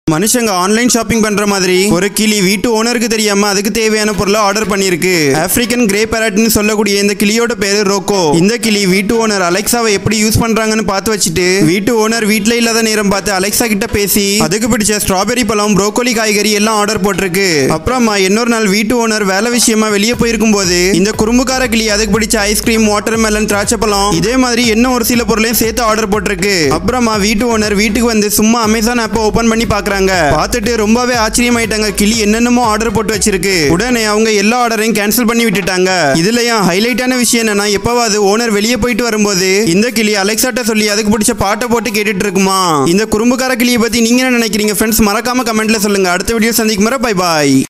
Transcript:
மனுஷங்க online shopping பண்ற மாதிரி ஒரு கிளி வீட்டு ஓனருக்கு தெரியாம அதுக்கு தேவையான பொருளை ஆர்டர் பண்ணிருக்கு ஆப்பிரிக்கன் கிரே பேரட்னு சொல்லக்கூடிய இந்த கிளியோட பேரு ரோக்கோ இந்த கிளி வீட்டு ஓனர் அலெக்சாவை எப்படி யூஸ் பண்றாங்கன்னு பார்த்து வச்சுட்டு வீட்டு ஓனர் வீட்ல இல்லாத நேரம் பார்த்து அலெக்சா கிட்ட பேசி அதுக்கு பிடிச்ச ஸ்ட்ராபெரி பழம் ப்ரோக்கோலி காய்கறி எல்லாம் ஆர்டர் போட்டிருக்கு அப்புறமா இன்னொரு நாள் வீட்டு ஓனர் வேலை விஷயமா வெளியே போயிருக்கும் போது இந்த குறும்புக்கார கிளி அதுக்கு பிடிச்ச ஐஸ்கிரீம் வாட்டர் மெலன் திராட்சை பழம் இதே மாதிரி இன்னும் ஒரு சில பொருளையும் சேர்த்து ஆர்டர் போட்டிருக்கு அப்புறமா வீட்டு ஓனர் வீட்டுக்கு வந்து சும்மா அமேசான் ஆப்பை ஓபன் பண்ணி பாக்குறாங்க பார்த்துட்டு ரொம்பவே ஆச்சரியமாயிட்டாங்க கிளி என்னென்னமோ ஆர்டர் போட்டு வச்சிருக்கு உடனே அவங்க எல்லா ஆர்டரையும் கேன்சல் பண்ணி விட்டுட்டாங்க இதுலயும் ஹைலைட்டான விஷயம் என்னன்னா எப்பவாவது ஓனர் வெளியே போயிட்டு வரும்போது இந்த கிளி அலெக்சாட்ட சொல்லி அதுக்கு பிடிச்ச பாட்டை போட்டு கேட்டுட்டு இருக்குமா இந்த குறும்புக்கார கிளியை பத்தி நீங்க என்ன நினைக்கிறீங்க ஃப்ரெண்ட்ஸ் மறக்காம கமெண்ட்ல சொல்லுங்க அடுத்த வீடியோ சந்திக்கும் வரை பை பாய்